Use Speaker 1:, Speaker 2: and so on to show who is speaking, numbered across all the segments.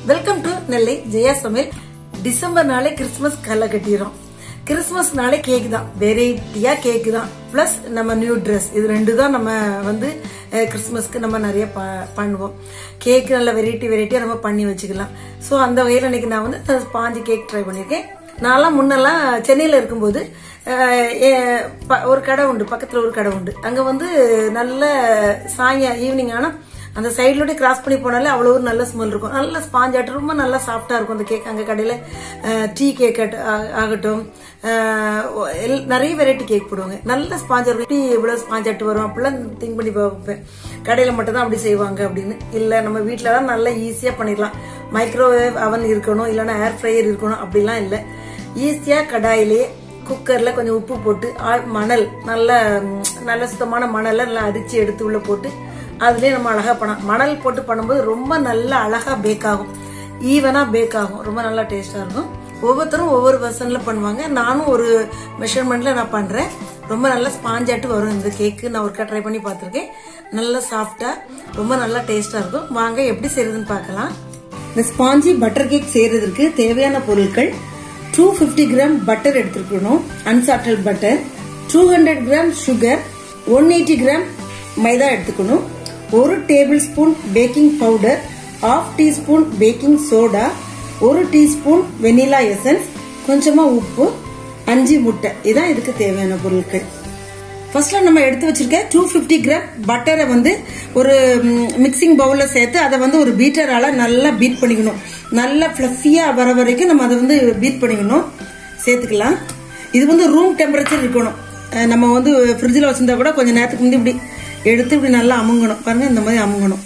Speaker 1: welcome to நெல்லை ஜெயா சமையல் December நாளே Christmas கலை கட்டிடுறோம் கிறிஸ்துமஸ் நாளே கேக் தான் வெரைட்டியா கேக் தான் பிளஸ் நம்ம நியூ ட்ரெஸ் இது ரெண்டு தான் நம்ம வந்து அஹ், கிறிஸ்துமஸ்க்கு நம்ம நிறைய ப- பண்ணுவோம் கேக் நல்ல வெரைட்டி வெரைட்டியா நம்ம பண்ணி வச்சுக்கலாம் ஸோ அந்த வகையில் இன்னைக்கு நான் வந்து ஸ்பாஞ்சு கேக் ட்ரை பண்ணியிருக்கேன் நான்லாம் முன்னெல்லாம் சென்னையில் இருக்கும்போது அஹ், எ- ப- ஒரு கடை உண்டு பக்கத்தில் ஒரு கடை உண்டு அங்கே வந்து நல்ல சாயங்காலம் ஈவினிங் ஆனால் அந்த சைட்லோட கிராஸ் பண்ணி போனாலே அவ்வளோ ஒரு நல்ல ஸ்மெல் இருக்கும் நல்ல ஸ்பாஞ்ச் ஆட்டம் ரொம்ப நல்லா சாஃப்டா இருக்கும் அந்த கேக் அங்கே கடையில் டீ கேக் ஆகட்டும் அஹ், எல்- நிறைய வெரைட்டி கேக் போடுவாங்க நல்ல ஸ்பாஞ்ச் இருக்கும் டீ இவ்வளோ ஸ்பாஞ்ச் ஆட்டு வரும் அப்படிலாம் திங்க் பண்ணி பார்ப்பேன் கடையில் மட்டும் தான் அப்படி செய்வாங்க அப்படின்னு இல்லை நம்ம வீட்டில் தான் நல்லா ஈஸியாக பண்ணிடலாம் மைக்ரோவேவ் அவன் இருக்கணும் இல்லைன்னா ஏர் ஃப்ரையர் இருக்கணும் அப்படிலாம் இல்லை ஈஸியாக கடாயிலேயே குக்கரில் கொஞ்சம் உப்பு போட்டு ஆ- மணல் நல்ல ம், நல்ல சுத்தமான மணலை நல்லா அரிச்சு எடுத்து உள்ள போட்டு அதுலயே நம்ம அழகா பண்ணலாம் மணல் போட்டு பண்ணும்போது ரொம்ப நல்லா அழகா பேக் ஆகும் ஈவனா பேக் ஆகும் ரொம்ப நல்லா டேஸ்டா இருக்கும் ஒவ்வொருத்தரும் ஒவ்வொரு வெர்ஷன்ல பண்ணுவாங்க நானும் ஒரு மெஷர்மெண்ட்ல நான் பண்றேன் ரொம்ப நல்லா ஸ்பாஞ்சாட்டு வரும் இந்த கேக்கு நான் ஒருக்கா ட்ரை பண்ணி பார்த்திருக்கேன் நல்லா சாஃப்டா ரொம்ப நல்லா டேஸ்டா இருக்கும் வாங்க எப்படி செய்யறதுன்னு பார்க்கலாம் இந்த ஸ்பாஞ்சி பட்டர் கேக் செய்யறதுக்கு தேவையான பொருட்கள் டூ ஃபிஃப்டி கிராம் பட்டர் எடுத்துருக்கணும் unsalted butter two hundred gram sugar one eighty gram maida எடுத்துக்கணும் ஒரு tablespoon baking powder half teaspoon baking soda ஒரு டீஸ்பூன் வெனிலா எசன்ஸ் கொஞ்சமா உப்பு அஞ்சு முட்டை இதான் இதுக்கு தேவையான பொருட்கள் ஃபர்ஸ்ட்ல நம்ம எடுத்து வச்சிருக்க டூ ஃபிஃப்டி கிராம் பட்டரை வந்து ஒரு மிக்சிங் பவுல்ல சேர்த்து அதை வந்து ஒரு பீட்டரால நல்லா பீட் பண்ணிக்கணும் நல்லா ஃபிளஃபியா வர வரைக்கும் நம்ம அதை வந்து பீட் பண்ணிக்கணும் சேர்த்துக்கலாம் இது வந்து ரூம் டெம்பரேச்சர் இருக்கணும் அஹ் நம்ம வந்து ஃப்ரிட்ஜில் வச்சிருந்தா கூட கொஞ்சம் நேரத்துக்கு முந்தி இப்படி எடுத்து இப்படி நல்லா அமுங்கணும் பாருங்க இந்த மாதிரி அமுங்கணும்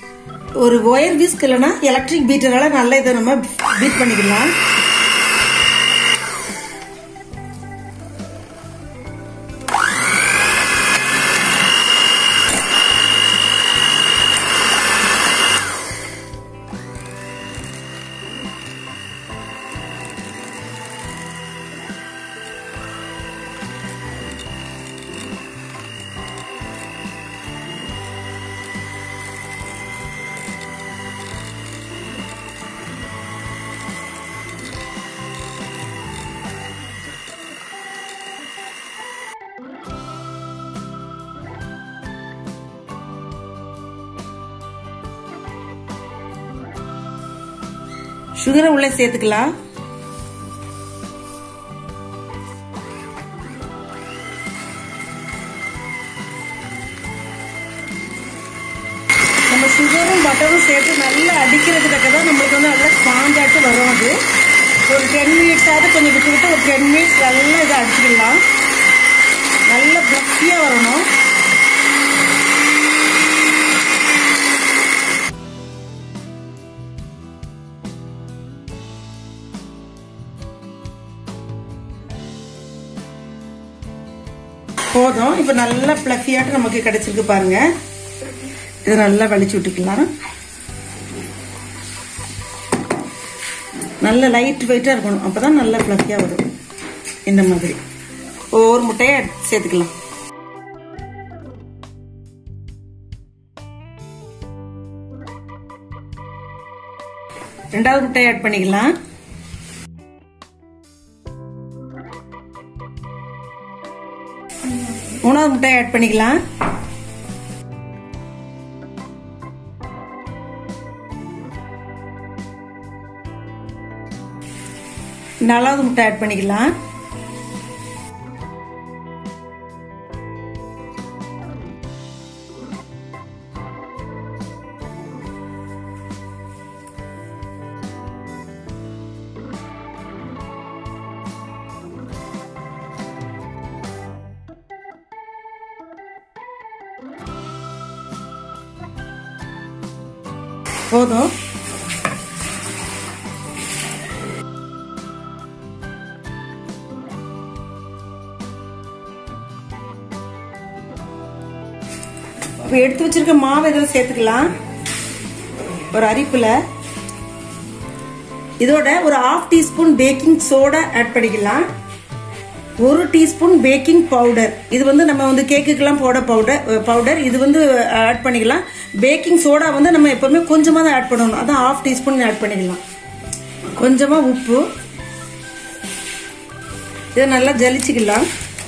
Speaker 1: ஒரு ஒயர் விஸ்க் இல்லைன்னா எலக்ட்ரிக் பீட்டரால நல்லா இதை நம்ம பீட் பண்ணிக்கலாம் சுகரை உள்ள சேர்த்துக்கலாம் நம்ம சுகரும் பட்டரும் சேர்த்து நல்லா அடிக்கிறதுக்காக தான் நம்மளுக்கு வந்து நல்லா ஸ்பாஞ்சாட்டு வரும் அது ஒரு டென் மினிட்ஸாவது கொஞ்சம் விட்டு விட்டு ஒரு டென் மினிட்ஸ் நல்லா இதை அடிச்சுக்கலாம் நல்லா பிளஃபியாக வரணும் போதும் இப்போ நல்லா ஃப்ளஃபியாட்டு நமக்கு கிடைச்சிருக்கு பாருங்க இதை நல்லா வலிச்சு விட்டுக்கலாம் நல்ல லைட் வெயிட்டாக இருக்கணும் அப்போ தான் நல்லா ஃப்ளஃபியாக வரும் இந்த மாதிரி ஒவ்வொரு முட்டையை சேர்த்துக்கலாம் ரெண்டாவது முட்டையை ஆட் பண்ணிக்கலாம் மூணாவது முட்டை ஆட் பண்ணிக்கலாம் நாலாவது முட்டை ஆட் பண்ணிக்கலாம் போதும் இப்ப எடுத்து வச்சிருக்க மாவு இதில் சேர்த்துக்கலாம் ஒரு அரிப்புல இதோட ஒரு half teaspoon baking soda add பண்ணிக்கலாம் ஒரு டீஸ்பூன் பேக்கிங் பவுடர் இது வந்து நம்ம வந்து கேக்குக்கெல்லாம் போட பவுடர் பவுடர் இது வந்து ஆட் பண்ணிக்கலாம் பேக்கிங் சோடா வந்து நம்ம எப்பவுமே கொஞ்சமாக தான் ஆட் பண்ணணும் அதான் ஹாஃப் டீஸ்பூன் ஆட் பண்ணிக்கலாம் கொஞ்சமாக உப்பு இதை நல்லா ஜலிச்சுக்கலாம்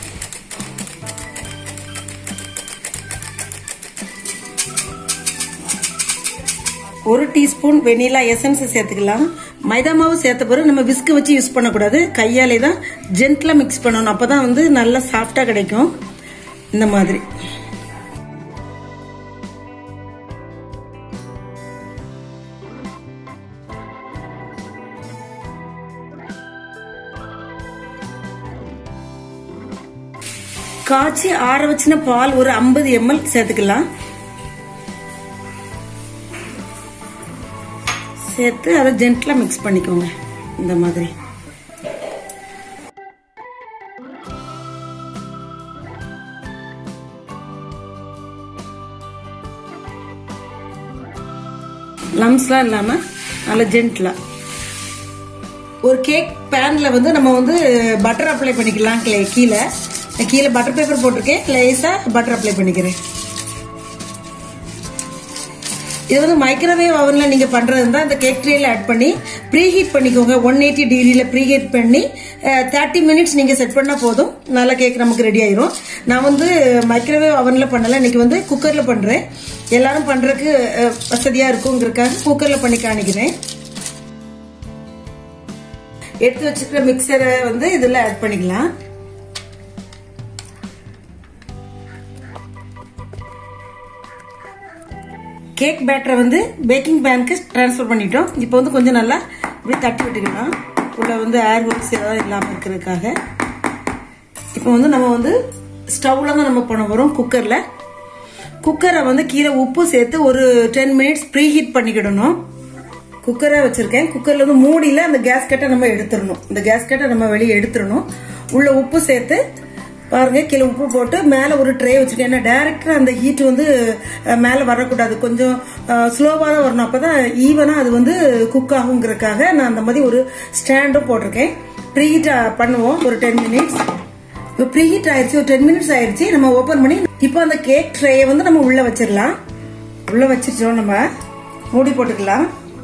Speaker 1: ஒரு டீஸ்பூன் வெனிலா எசன்ஸ் சேர்த்துக்கலாம் மைதா மாவு சேர்த்த பிறகு நம்ம விஸ்க் வச்சு யூஸ் பண்ணக்கூடாது கையாலே தான் ஜென்ட்லா மிக்ஸ் பண்ணணும் அப்பதான் வந்து நல்லா சாஃப்டா கிடைக்கும் இந்த மாதிரி காய்ச்சி ஆற வச்சின பால் ஒரு ஐம்பது எம்எல் சேர்த்துக்கலாம் சேர்த்து அதை ஜென்ட்லா மிக்ஸ் பண்ணிக்கோங்க இந்த மாதிரி லம்ஸ்லாம் இல்லாம நல்ல ஜென்ட்லா ஒரு கேக் பேன்ல வந்து நம்ம வந்து பட்டர் அப்ளை பண்ணிக்கலாம் கீழே கீழே பட்டர் பேப்பர் போட்டிருக்கேன் லேசா பட்டர் அப்ளை பண்ணிக்கிறேன் இது வந்து மைக்ரோவேவ் அவன்ல நீங்க பண்றது இருந்தா இந்த கேக் ட்ரேல ஆட் பண்ணி ப்ரீ ஹீட் பண்ணிக்கோங்க ஒன் எயிட்டி டிகிரியில ப்ரீ ஹீட் பண்ணி தேர்ட்டி மினிட்ஸ் நீங்க செட் பண்ணா போதும் நல்ல கேக் நமக்கு ரெடி ஆயிரும் நான் வந்து மைக்ரோவேவ் அவன்ல பண்ணல இன்னைக்கு வந்து குக்கர்ல பண்றேன் எல்லாரும் பண்றதுக்கு வசதியா இருக்குங்கிறதுக்காக குக்கர்ல பண்ணி காணிக்கிறேன் எடுத்து வச்சுக்கிற மிக்சரை வந்து இதுல ஆட் பண்ணிக்கலாம் கேக் பேட்டரை வந்து பேக்கிங் பேனுக்கு ட்ரான்ஸ்ஃபர் பண்ணிட்டோம் இப்போ வந்து கொஞ்சம் நல்லா இப்படி தட்டி விட்டுக்கலாம் உள்ள வந்து ஏர் ஒர்க்ஸ் ஏதாவது இல்லாமல் இருக்கிறதுக்காக இப்போ வந்து நம்ம வந்து ஸ்டவ்ல தான் நம்ம பண்ண போகிறோம் குக்கரில் குக்கரை வந்து கீழே உப்பு சேர்த்து ஒரு டென் மினிட்ஸ் ப்ரீ ஹீட் பண்ணிக்கிடணும் குக்கரை வச்சிருக்கேன் குக்கர்ல வந்து மூடியில அந்த கேஸ் கட்டை நம்ம எடுத்துடணும் இந்த கேஸ் கட்டை நம்ம வெளியே எடுத்துடணும் உள்ள உப்பு சேர்த்து பாருங்க கீழே உப்பு போட்டு மேலே ஒரு ட்ரே வச்சிருக்கேன் ஏன்னா டேரக்டா அந்த ஹீட் வந்து மேலே வரக்கூடாது கொஞ்சம் ஸ்லோவாக தான் வரணும் அப்பதான் ஈவனா அது வந்து குக் ஆகுங்கிறதுக்காக நான் அந்த மாதிரி ஒரு ஸ்டாண்டும் போட்டிருக்கேன் ப்ரீஹீட் பண்ணுவோம் ஒரு டென் மினிட்ஸ் இப்போ ப்ரீஹீட் ஆயிடுச்சு ஒரு டென் மினிட்ஸ் ஆயிடுச்சு நம்ம ஓப்பன் பண்ணி இப்போ அந்த கேக் ட்ரேயை வந்து நம்ம உள்ள வச்சிடலாம் உள்ள வச்சிட்டோம் நம்ம மூடி போட்டுக்கலாம்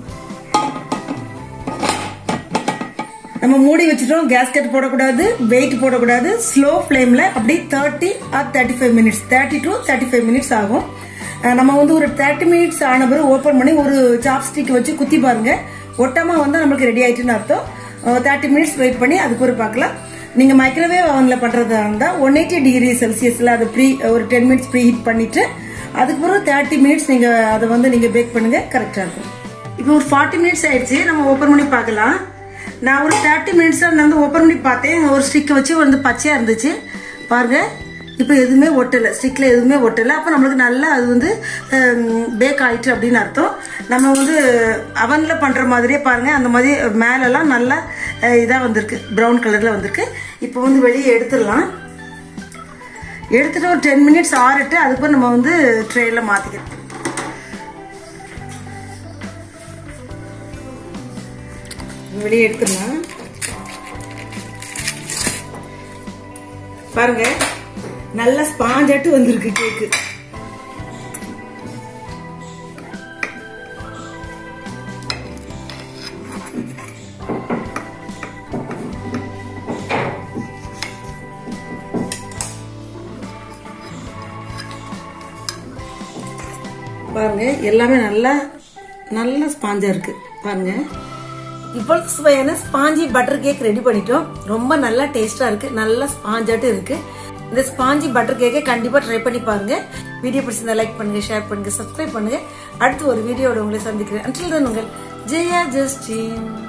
Speaker 1: நம்ம மூடி வச்சுட்டோம் கேஸ்கெட் போடக்கூடாது வெயிட் போடக்கூடாது ஸ்லோ ஃப்ளேம்ல அப்படி thirty or thirty five minutes thirty to thirty five minutes ஆகும் நம்ம வந்து ஒரு தேர்ட்டி மினிட்ஸ் ஆன பிறகு ஓப்பன் பண்ணி ஒரு சாப்ஸ்டிக் வச்சு குத்தி பாருங்க ஒட்டமா வந்து நம்மளுக்கு ரெடி ஆயிட்டுன்னு அர்த்தம் தேர்ட்டி மினிட்ஸ் வெயிட் பண்ணி அதுக்கு ஒரு பார்க்கலாம் நீங்க மைக்ரோவேவ் அவன்ல பண்றதா இருந்தா ஒன் எயிட்டி டிகிரி செல்சியஸ்ல அதை ப்ரீ ஒரு டென் மினிட்ஸ் ப்ரீ ஹீட் பண்ணிட்டு அதுக்கு பிறகு தேர்ட்டி மினிட்ஸ் நீங்க அதை வந்து நீங்க பேக் பண்ணுங்க கரெக்டா இருக்கும் இப்போ ஒரு ஃபார்ட்டி மினிட்ஸ் ஆயிடுச்சு நம்ம ஓப்பன் பண்ணி பார்க்கலாம் நான் ஒரு தேர்ட்டி மினிட்ஸ் நான் வந்து ஓப்பன் பண்ணி பார்த்தேன் ஒரு ஸ்டிக்கை வச்சு வந்து பச்சையா இருந்துச்சு பாருங்க இப்போ எதுவுமே ஒட்டலை ஸ்டிக்ல எதுவுமே ஒட்டலை அப்போ நம்மளுக்கு நல்லா அது வந்து பேக் ஆயிட்டு அப்படின்னு அர்த்தம் நம்ம வந்து அவனில் பண்ணுற மாதிரியே பாருங்க அந்த மாதிரி மேலெல்லாம் நல்லா இதாக வந்திருக்கு ப்ரௌன் கலரில் வந்திருக்கு இப்போ வந்து வெளியே எடுத்துடலாம் எடுத்துட்டு ஒரு டென் மினிட்ஸ் ஆறிட்டு அதுக்கப்புறம் நம்ம வந்து ட்ரேல மாற்றிக்கலாம் வெளியே எடுத்துடலாம் பாருங்க நல்ல ஸ்பாஞ்சாட்டு வந்திருக்கு கேக்கு பாருங்க எல்லாமே நல்லா நல்ல ஸ்பாஞ்சா இருக்கு பாருங்க இப்போ சுவையான ஸ்பாஞ்சி பட்டர் கேக் ரெடி பண்ணிட்டோம் ரொம்ப நல்லா டேஸ்டா இருக்கு நல்லா ஸ்பாஞ்சாட்டு இருக்கு இந்த ஸ்பாஞ்சி பட்டர் கேக்கை கண்டிப்பா ட்ரை பண்ணி பாருங்க வீடியோ பிடிச்சிருந்தா லைக் பண்ணுங்க ஷேர் பண்ணுங்க சப்ஸ்கிரைப் பண்ணுங்க அடுத்து ஒரு வீடியோட உங்களை சந்திக்கிறேன் அன்றில் தான் உங்கள் ஜெயா ஜஸ்டின்